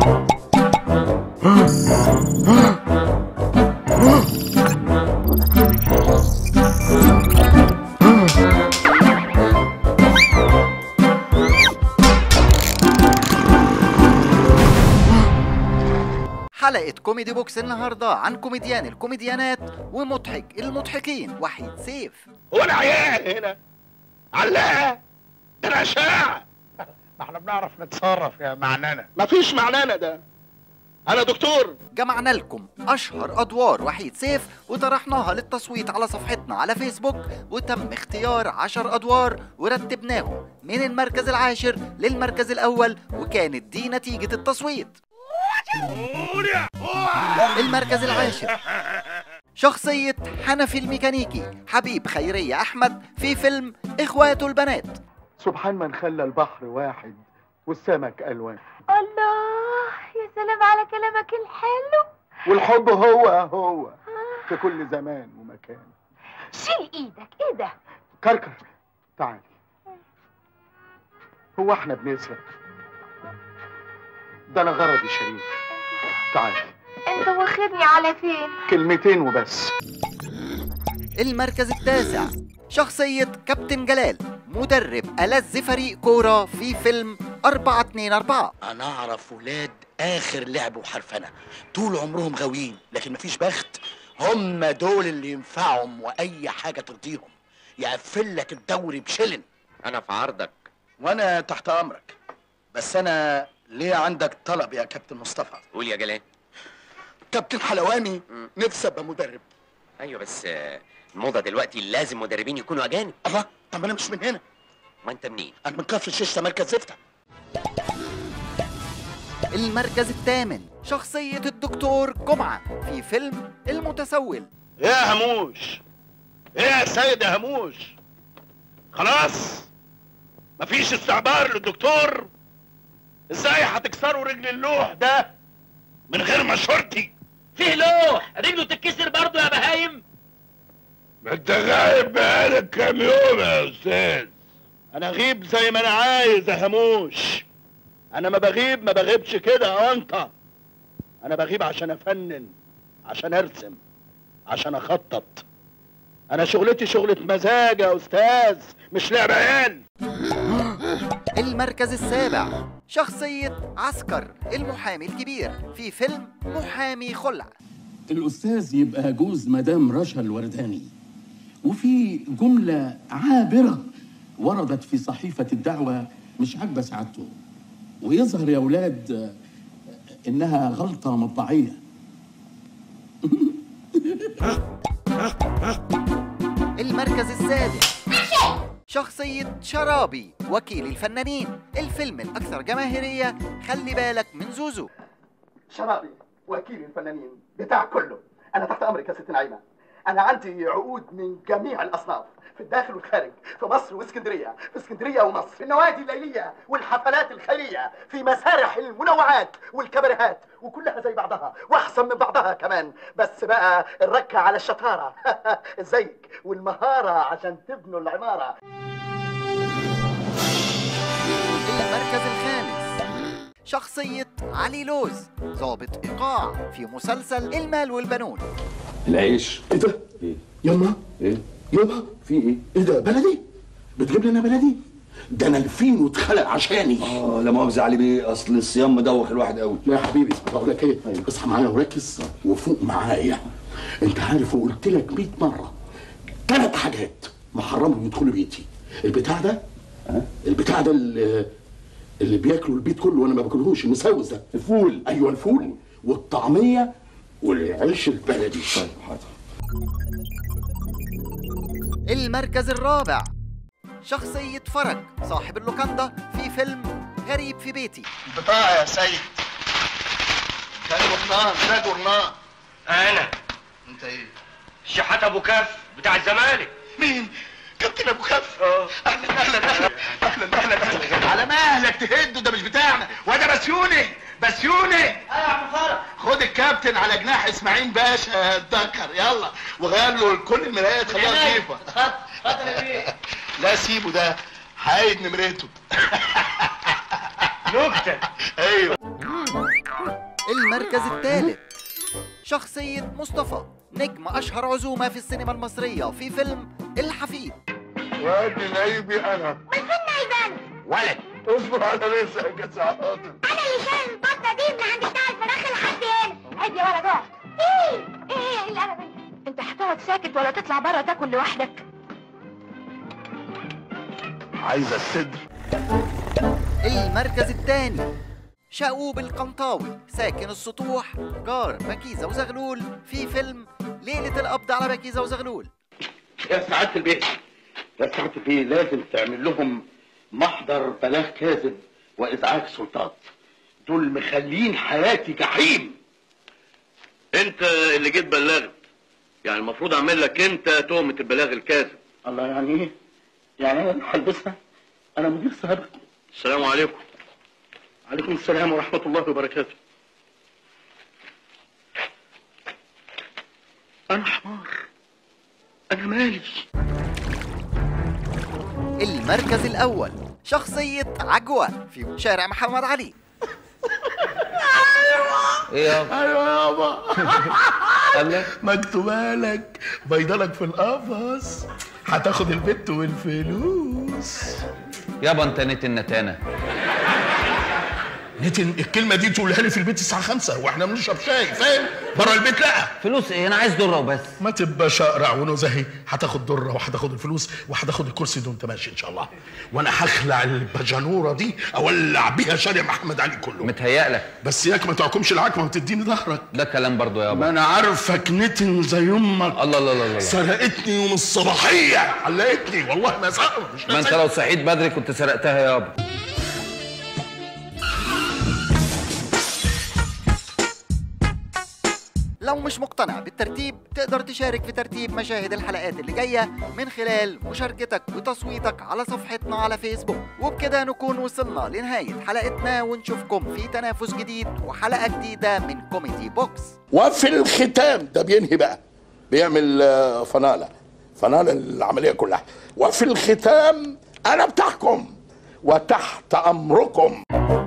حلقة كوميدي بوكس النهاردة عن كوميديان الكوميديانات ومضحك المضحكين وحيد سيف هو انا عيان هنا علاء ده انا اشاعة ما احنا بنعرف نتصرف يا معنانا مفيش معنانا ده انا دكتور جمعنا لكم أشهر أدوار وحيد سيف وطرحناها للتصويت على صفحتنا على فيسبوك وتم اختيار عشر أدوار ورتبناهم من المركز العاشر للمركز الأول وكانت دي نتيجة التصويت المركز العاشر شخصية حنفي الميكانيكي حبيب خيرية أحمد في فيلم إخواته البنات سبحان من خلى البحر واحد والسمك الوان الله يا سلام على كلامك الحلو والحب هو هو في كل زمان ومكان شيل ايدك ايه ده كركر تعالي هو احنا بنسرق ده انا غرضي شريف تعالي انت واخدني على فين كلمتين وبس المركز التاسع شخصية كابتن جلال مدرب ألذ فريق كورة في فيلم 424 انا اعرف ولاد اخر لعب وحرفنه طول عمرهم غاويين لكن مفيش بخت هم دول اللي ينفعهم واي حاجه ترضيهم يقفل لك الدوري بشلن انا في عرضك وانا تحت امرك بس انا ليه عندك طلب يا كابتن مصطفى قول يا جلال كابتن حلواني مم. نفسي ابقى مدرب ايوه بس آه، الموضه دلوقتي لازم مدربين يكونوا اجانب الله طب انا مش من هنا ما انت منين انا من كفر الشيشه مركز زفته المركز الثامن شخصية الدكتور جمعة في فيلم المتسول يا هموش ايه يا سيد يا هموش خلاص مفيش استعبار للدكتور ازاي هتكسروا رجل اللوح ده من غير مشورتي فيه لوح رجله تتكسر برضه يا بهايم ما انت غايب بقالك كام يوم يا استاذ انا غيب زي ما انا عايز يا هموش انا ما بغيب ما بغيبش كده يا انت انا بغيب عشان افنن عشان ارسم عشان اخطط انا شغلتي شغلة مزاج يا استاذ مش لعب عيال المركز السابع شخصية عسكر المحامي الكبير في فيلم محامي خلع الأستاذ يبقى جوز مدام رشا الورداني وفي جملة عابرة وردت في صحيفة الدعوة مش عاجبة سعادته ويظهر يا أولاد آه، إنها غلطة مطبعية المركز السادس شخصية شرابي وكيل الفنانين الفيلم الأكثر جماهيرية خلي بالك من زوزو شرابي وكيل الفنانين بتاع كله انا تحت امرك يا ست نعيمه انا عندي عقود من جميع الاصناف في الداخل والخارج في مصر واسكندريه في اسكندريه ومصر في النوادي الليليه والحفلات الخيريه في مسارح المنوعات والكباريهات وكلها زي بعضها واحسن من بعضها كمان بس بقى الركه على الشطاره ازيك والمهاره عشان تبنوا العماره المركز الخامس شخصية علي لوز ضابط إيقاع في مسلسل المال والبنون العيش ايه ده؟ ايه يما ايه يما في ايه ايه ده بلدي؟ بتجيب لنا بلدي؟ ده انا الفين واتخلق عشاني اه لا مؤاخذه علي بيه اصل الصيام مدوخ الواحد قوي لا يا حبيبي بقول لك ايه اصحى معايا وركز وفوق معايا انت عارف وقلت لك 100 مره ثلاث حاجات محرمهم يدخلوا بيتي البتاع ده البتاع ده اللي, اللي بياكلوا البيت كله وانا ما باكلهوش المسوس ده الفول ايوه الفول والطعميه والعيش البلدي طيب حاضر المركز الرابع شخصية فرج صاحب اللوكاندا في فيلم غريب في بيتي بطاقة يا سيد كان جرنان ده جرنان انا انت ايه؟ شحات ابو كف بتاع الزمالك مين؟ كابتن ابو كف اهلا اهلا اهلا اهلا اهلا اهلا على مهلك تهده ده مش بتاعنا وده بسيوني بسيوني ايوه يا عم فرج خد الكابتن على جناح اسماعيل باشا اتذكر يلا وغير له كل المرايات خليها نظيفه اتفضل يا بيه لا سيبه ده هايد نمرته نكته ايوه المركز الثالث شخصية مصطفى نجم أشهر عزومة في السينما المصرية في فيلم الحفيد وادي نايبي انا من فين نايبان ولد اصبر على رزقك يا سعادة انا اللي شايل البطه دي من عند بتاع الفراخ لحد هنا عيب يا ولد اقعد ايه ايه اللي انا انت هتقعد ساكت ولا تطلع بره تاكل لوحدك عايزة الصدر المركز الثاني شاؤوب القنطاوي ساكن السطوح جار بكيزة وزغلول في فيلم ليلة القبض على بكيزة وزغلول يا سعادة البيت يا سعادة البيت لازم تعمل لهم محضر بلاغ كاذب وازعاج سلطات دول مخلين حياتي جحيم انت اللي جيت بلغت يعني المفروض اعمل لك انت تهمة البلاغ الكاذب الله يعني ايه؟ يعني انا اللي هلبسها؟ انا مدير سابق السلام عليكم عليكم السلام ورحمة الله وبركاته أنا حمار أنا مالي المركز الأول شخصية عجوة في شارع محمد علي ايه يابا أيوة يابا قال لك مكتوبة لك بيضلك في القفص هتاخد البت والفلوس يابا انت نت النتانه نتن الكلمة دي تقولها لي في البيت الساعة خمسة واحنا بنشرب شاي فاهم؟ بره البيت لا فلوس ايه انا عايز دره وبس ما تبقاش اقرع ونزهي هتاخد دره وهتاخد الفلوس وهتاخد الكرسي ده وانت ماشي ان شاء الله وانا هخلع البجانوره دي اولع بيها شارع محمد علي كله متهيألك بس ياك ما تعكمش العكمه وتديني ظهرك ده كلام برضو ما يابا انا عارفك نتن زي امك الله الله الله الله سرقتني يوم الصباحيه علقتني والله ما سرق مش ما انت ناسي. لو صحيت بدري كنت سرقتها يابا لو مش مقتنع بالترتيب تقدر تشارك في ترتيب مشاهد الحلقات اللي جاية من خلال مشاركتك وتصويتك على صفحتنا على فيسبوك وبكده نكون وصلنا لنهاية حلقتنا ونشوفكم في تنافس جديد وحلقة جديدة من كوميدي بوكس وفي الختام ده بينهي بقى بيعمل آه، فنالة فنالة العملية كلها وفي الختام أنا بتاعكم وتحت أمركم